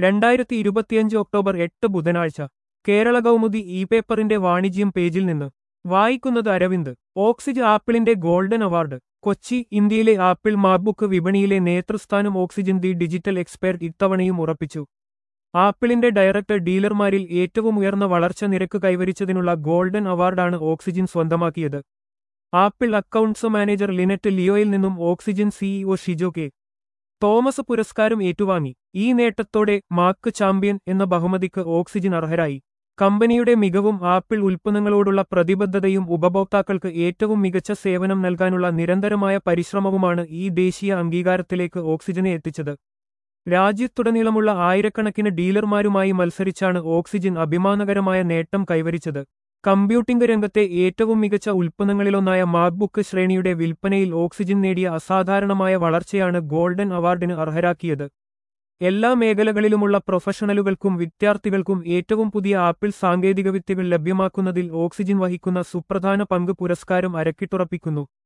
രണ്ടായിരത്തി ഇരുപത്തിയഞ്ച് ഒക്ടോബർ എട്ട് ബുധനാഴ്ച കേരള കൗമുദി ഇ പേപ്പറിന്റെ വാണിജ്യം പേജിൽ നിന്ന് വായിക്കുന്നത് അരവിന്ദ് ഓക്സിജൻ ആപ്പിളിന്റെ ഗോൾഡൻ അവാർഡ് കൊച്ചി ഇന്ത്യയിലെ ആപ്പിൾ മാക്ബുക്ക് വിപണിയിലെ നേതൃസ്ഥാനം ഓക്സിജൻ ദി ഡിജിറ്റൽ എക്സ്പെർട്ട് ഇത്തവണയും ഉറപ്പിച്ചു ആപ്പിളിന്റെ ഡയറക്ടർ ഡീലർമാരിൽ ഏറ്റവും ഉയർന്ന വളർച്ച നിരക്ക് കൈവരിച്ചതിനുള്ള ഗോൾഡൻ അവാർഡാണ് ഓക്സിജൻ സ്വന്തമാക്കിയത് ആപ്പിൾ അക്കൗണ്ട്സ് മാനേജർ ലിനറ്റ് ലിയോയിൽ നിന്നും Oxygen CEO Shijo K Thomas പുരസ്കാരം ഏറ്റുവാങ്ങി ഈ നേട്ടത്തോടെ മാക്ക് ചാമ്പ്യൻ എന്ന ബഹുമതിക്ക് ഓക്സിജൻ അർഹരായി കമ്പനിയുടെ മികവും ആപ്പിൾ ഉൽപ്പന്നങ്ങളോടുള്ള പ്രതിബദ്ധതയും ഉപഭോക്താക്കൾക്ക് ഏറ്റവും മികച്ച സേവനം നൽകാനുള്ള നിരന്തരമായ പരിശ്രമവുമാണ് ഈ ദേശീയ അംഗീകാരത്തിലേക്ക് ഓക്സിജനെ എത്തിച്ചത് രാജ്യത്തുടനീളമുള്ള ആയിരക്കണക്കിന് ഡീലർമാരുമായി മത്സരിച്ചാണ് ഓക്സിജൻ അഭിമാനകരമായ നേട്ടം കൈവരിച്ചത് കമ്പ്യൂട്ടിംഗ് രംഗത്തെ ഏറ്റവും മികച്ച ഉൽപ്പന്നങ്ങളിലൊന്നായ മാക്ബുക്ക് ശ്രേണിയുടെ വിൽപ്പനയിൽ ഓക്സിജൻ നേടിയ അസാധാരണമായ വളർച്ചയാണ് ഗോൾഡൻ അവാർഡിന് അർഹരാക്കിയത് എല്ലാ മേഖലകളിലുമുള്ള പ്രൊഫഷണലുകൾക്കും വിദ്യാർത്ഥികൾക്കും ഏറ്റവും പുതിയ ആപ്പിൾ സാങ്കേതികവിദ്യകൾ ലഭ്യമാക്കുന്നതിൽ ഓക്സിജൻ വഹിക്കുന്ന സുപ്രധാന പങ്ക് പുരസ്കാരം അരക്കിട്ടുറപ്പിക്കുന്നു